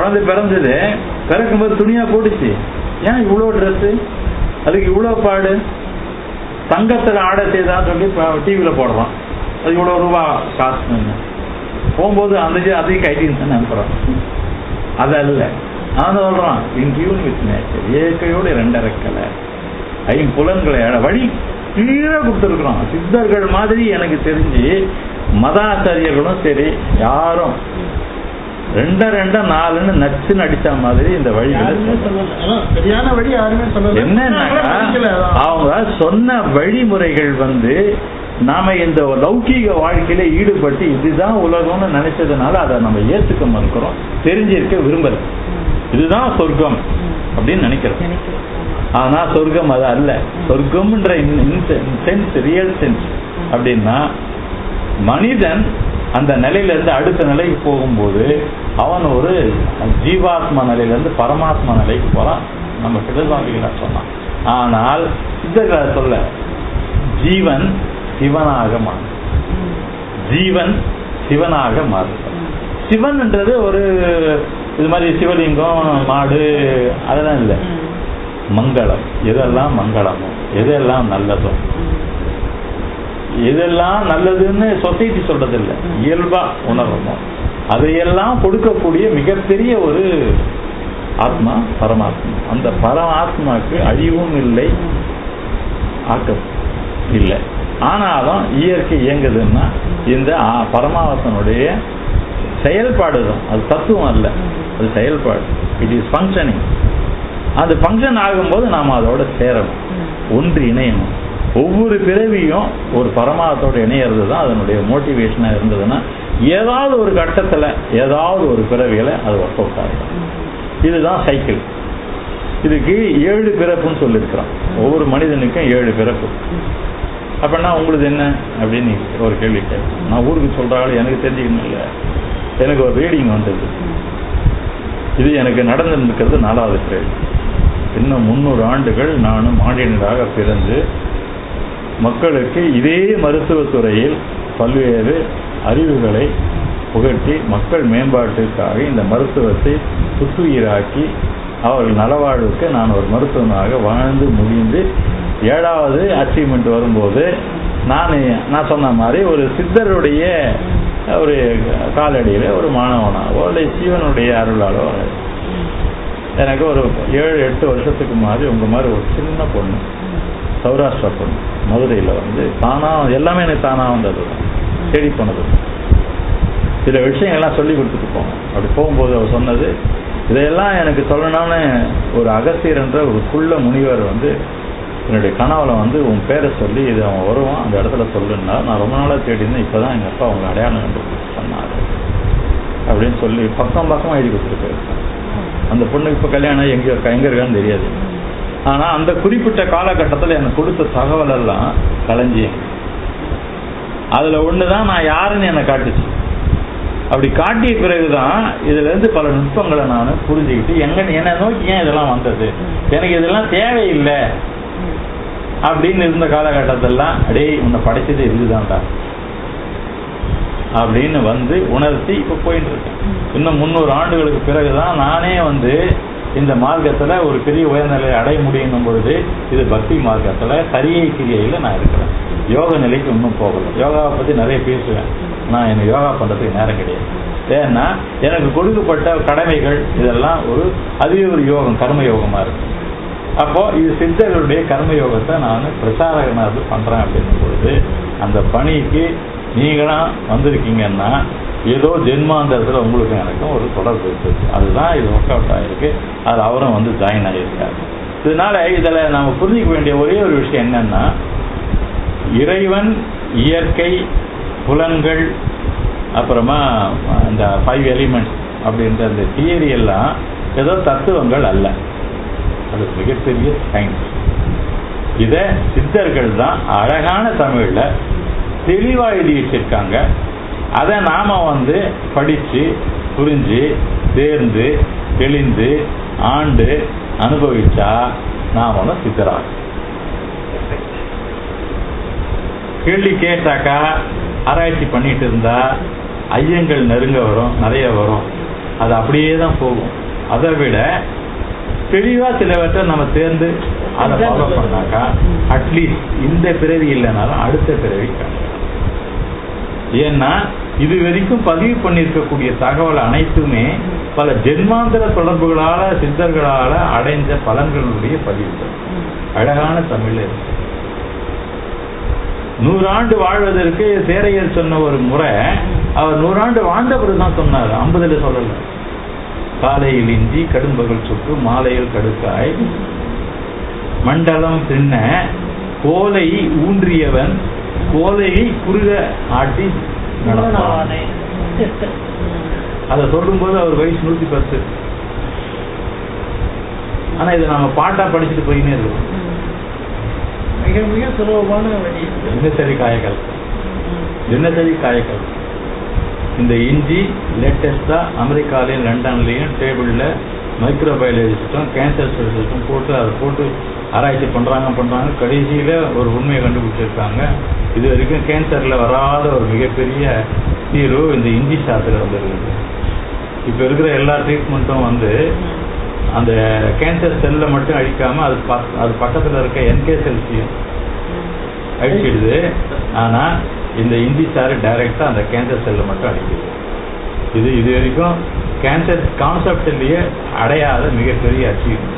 குழந்தை பிறந்தது பிறக்கும்போது துணியா போட்டுச்சு ஏன் இவ்வளோ ட்ரெஸ் அதுக்கு இவ்வளோ பாடு தங்கத்துல ஆடை செய்தான்னு சொல்லி டிவியில போடுறான் அது இவ்வளவு ரூபா காசு போகும்போது அந்த ஜி- அதையும் கைட்டின்னு தானே அனுப்புறான் அது அல்ல நான் சொல்றான் இன் டியூன் வித் நேச்சர் இயற்கையோடு ரெண்டரைக்கலை ஐம்புலன்களை அட- வழி கிளியரா கொடுத்துருக்குறோம் சித்தர்கள் மாதிரி எனக்கு தெரிஞ்சு மதாச்சாரியர்களும் சரி யாரும் ரெண்ட ரெண்ட நாலுன்னு நச்சுன்னு அடிச்ச மாதிரி இந்த வழிகளை யாருமே சொல்லல அதான் சரியான வழி யாருமே சொல்லல என்னன்னாக்கா படிக்கல, அதான். அவங்க சொன்ன வழிமுறைகள் வந்து நாம இந்த லௌகீக வாழ்க்கையில ஈடுபட்டு இதுதான் உலகம்னு நினைச்சதுனால அதை நம்ம ஏத்துக்க மறுக்கிறோம் தெரிஞ்சிருக்க விரும்பல இதுதான் சொர்க்கம் அப்படின்னு நினைக்கிறோம் நினைக்கிறேன் ஆனா சொர்க்கம் அது அல்ல சொர்க்கம்ன்ற சென்ஸ் ரியல் சென்ஸ் அப்படின்னா மனிதன் அந்த நிலையில இருந்து அடுத்த நிலைக்கு போகும்போது அவன் ஒரு ஜீவாத்மா நிலையில இருந்து பரமாத்மா நிலைக்கு போறான் நம்ம சிவசாமிகளை சொன்னான் ஆனால் சித்தர்களை சொல்ல ஜீவன் சிவனாக மாறு ஜீவன் சிவனாக மாறுது சிவன்ன்றது ஒரு இது மாதிரி சிவலிங்கம் மாடு அதெல்லாம் இல்லை மங்களம் எதெல்லாம் மங்களமோ எதெல்லாம் நல்லதோ எதெல்லாம் நல்லதுன்னு சொசைட்டி சொல்றது இல்லை இயல்பா உணரணும் அதையெல்லாம் கொடுக்கக்கூடிய மிகப்பெரிய ஒரு ஆத்மா பரமாத்மா அந்த பரமாத்மாக்கு அழிவும் இல்லை ஆக்கம் இல்லை ஆனாலும் இயற்கை இயங்குதுன்னா இந்த ஆ- பரமாத்மனுடைய செயல்பாடு தான் அது தத்துவம் அல்ல அது செயல்பாடு இட் இஸ் ஃபங்க்ஷனிங் அது ஃபங்க்ஷன் ஆகும்போது நாம் அதோட சேரணும் ஒன்று இணையணும் ஒவ்வொரு பிறவியும் ஒரு பரமாத்தோட இணையிறது தான் அதனுடைய மோட்டிவேஷனாக இருந்ததுன்னா ஏதாவது ஒரு கட்டத்தில் ஏதாவது ஒரு பிறவிகளை அது ஒர்க் அவுட் ஆகும் இதுதான் சைக்கிள் இதுக்கு ஏழு பிறப்புன்னு சொல்லியிருக்கிறான் ஒவ்வொரு மனிதனுக்கும் ஏழு பிறப்பு அப்படின்னா உங்களுக்கு என்ன அப்படின்னு நீ ஒரு கேள்வி கேட்கும் நான் ஊருக்கு சொல்கிறாள் எனக்கு தெரிஞ்சுக்கணும் இல்லை எனக்கு ஒரு ரீடிங் வந்தது இது எனக்கு நடந்திருக்கிறது நாலாவது கேள்வி இன்னும் முந்நூறு ஆண்டுகள் நானும் மாண்டியனராக பிறந்து மக்களுக்கு இதே மருத்துவத்துறையில் பல்வேறு அறிவுகளை புகட்டி மக்கள் மேம்பாட்டுக்காக இந்த மருத்துவத்தை புத்துயிராக்கி அவர்கள் நலவாழ்வுக்கு நான் ஒரு மருத்துவனாக வாழ்ந்து முடிந்து ஏழாவது அச்சீவ்மெண்ட் வரும்போது நான் நான் சொன்ன மாதிரி ஒரு சித்தருடைய ஒரு காலடியில் ஒரு மாணவனாவோ இல்லை சிவனுடைய அருளாலோ எனக்கு ஒரு ஏழு எட்டு வருஷத்துக்கு முன்னாடி உங்க மாதிரி ஒரு சின்ன பொண்ணு சௌராஷ்டிரா பொண்ணு மதுரையில் வந்து தானா எல்லாமே எனக்கு தானா வந்தது தான் தேடி போனது சில விஷயங்கள்லாம் சொல்லி கொடுத்துட்டு போனோம் அப்படி போகும்போது அவர் சொன்னது இதையெல்லாம் எனக்கு சொல்லணும்னு ஒரு அகஸ்தியர் என்ற ஒரு குள்ள முனிவர் வந்து என்னுடைய கனவுல வந்து உன் பேரை சொல்லி இது அவன் வருவான் அந்த இடத்துல சொல்லுன்னா நான் ரொம்ப நாளாக தேடினேன் இப்போ தான் எங்கள் அப்பா அவங்க அடையாளம் கண்டுபிடிச்சு சொன்னார் அப்படின்னு சொல்லி பக்கம் பக்கம் எழுதி கொடுத்துருக்கு அந்த பொண்ணுக்கு இப்போ கல்யாணம் ஆகி எங்கே இருக்கா எங்கே இருக்கான்னு தெரியாது ஆனால் அந்த குறிப்பிட்ட காலகட்டத்தில் எனக்கு கொடுத்த தகவல் எல்லாம் களஞ்சியம் அதில் ஒன்று தான் நான் யாருன்னு என்னை காட்டுச்சு அப்படி காட்டிய பிறகுதான் இதுல இருந்து பல நுட்பங்களை நான் புரிஞ்சுக்கிட்டு எங்க என்னை நோக்கி ஏன் இதெல்லாம் வந்தது எனக்கு இதெல்லாம் தேவையில்லை அப்படின்னு இருந்த காலகட்டத்திலாம் அடே உன்னை படைச்சது இதுதான்டா அப்படின்னு வந்து உணர்த்தி இப்போ போயிட்டு இருக்கேன் இன்னும் முந்நூறு ஆண்டுகளுக்கு பிறகுதான் நானே வந்து இந்த மார்க்கத்துல ஒரு பெரிய உயர்நிலையை அடைய முடியும் பொழுது இது பக்தி மார்க்கத்துல சரியை கிரியையில நான் இருக்கிறேன் யோக நிலைக்கு இன்னும் போகல யோகாவை பத்தி நிறைய பேசுவேன் நான் எனக்கு யோகா பண்றதுக்கு நேரம் கிடையாது ஏன்னா எனக்கு கொடுக்கப்பட்ட கடமைகள் இதெல்லாம் ஒரு அதுவே ஒரு யோகம் கர்ம யோகமா இருக்கு அப்போ இது சித்தர்களுடைய கர்ம யோகத்தை நான் பிரச்சாரகனா இருந்து பண்றேன் அப்படின்னும் பொழுது அந்த பணிக்கு நீங்களாம் வந்திருக்கீங்கன்னா ஏதோ ஜென்மாந்தரத்தில் உங்களுக்கும் எனக்கும் ஒரு தொடர்பு இருக்கு அதுதான் இது ஒர்க் அவுட் ஆகிருக்கு அது அவரும் வந்து ஜாயின் ஆகியிருக்காரு இதனால இதில் நம்ம புரிஞ்சிக்க வேண்டிய ஒரே ஒரு விஷயம் என்னன்னா இறைவன் இயற்கை புலன்கள் அப்புறமா இந்த ஃபைவ் எலிமெண்ட்ஸ் அப்படின்ற அந்த தியரி எல்லாம் ஏதோ தத்துவங்கள் அல்ல அது மிகப்பெரிய சயின்ஸ் இதை சித்தர்கள் தான் அழகான தமிழில் தெளிவாக எழுதி வச்சிருக்காங்க அதை நாம வந்து படித்து புரிஞ்சு தேர்ந்து தெளிந்து ஆண்டு அனுபவிச்சா நாமளும் சித்தராகும் கேள்வி கேட்டாக்கா ஆராய்ச்சி பண்ணிட்டு இருந்தா ஐயங்கள் நெருங்க வரும் நிறைய வரும் அது அப்படியே தான் போகும் அதை விட தெளிவா சிலவற்றை நம்ம தேர்ந்து அதை ஃபாலோ பண்ணாக்கா அட்லீஸ்ட் இந்த பிறவி இல்லைனாலும் அடுத்த பிறவி கிடைக்கும் ஏன்னா இது வரைக்கும் பதிவு பண்ணியிருக்கக்கூடிய தகவல் அனைத்துமே பல ஜென்மாந்தர தொடர்புகளால சித்தர்களால அடைந்த பலன்களுடைய பதிவுகள் அழகான தமிழ்ல இருக்கு நூறாண்டு வாழ்வதற்கு சேரையர் சொன்ன ஒரு முறை அவர் நூறாண்டு வாழ்ந்த பிறகுதான் சொன்னார் ஐம்பதுல சொல்லல காலையில் இஞ்சி கடும்பகல் சுட்டு மாலையில் கடுக்காய் மண்டலம் பின்ன கோலை ஊன்றியவன் கோலையை குறுக ஆட்டி நடப்பான் அதை சொல்லும்போது அவர் வயசு நூத்தி பத்து ஆனா இதை நாம பாட்டா படிச்சுட்டு போயினே இருக்கோம் மிக மிக சுலபமான வழி தினசரி காயக்கல் தினசரி காயக்கல் இந்த இஞ்சி லேட்டஸ்டா அமெரிக்காலையும் லண்டன்லயும் டேபிள்ல மைக்ரோபயாலஜி சிஸ்டம் கேன்சர் சிஸ்டம் போட்டு அதை போட்டு ஆராய்ச்சி பண்றாங்க பண்றாங்க கடைசியில ஒரு உண்மையை கண்டுபிடிச்சிருக்காங்க இது வரைக்கும் கேன்சர்ல வராத ஒரு மிகப்பெரிய தீர்வு இந்த இஞ்சி சாத்துல வந்துருக்குது இப்ப இருக்கிற எல்லா ட்ரீட்மெண்ட்டும் வந்து அந்த கேன்சர் செல்லை மட்டும் அழிக்காம அது பக்- அது பக்கத்துல இருக்க என்கே செல்ஸையும் அழிச்சிடுது ஆனா இந்த இந்தி சாறு டைரக்டா அந்த கேன்சர் செல்லை மட்டும் அழிக்குது இது இது வரைக்கும் கேன்சர் கான்செப்ட்லயே அடையாத மிகப்பெரிய அச்சீவ்மெண்ட்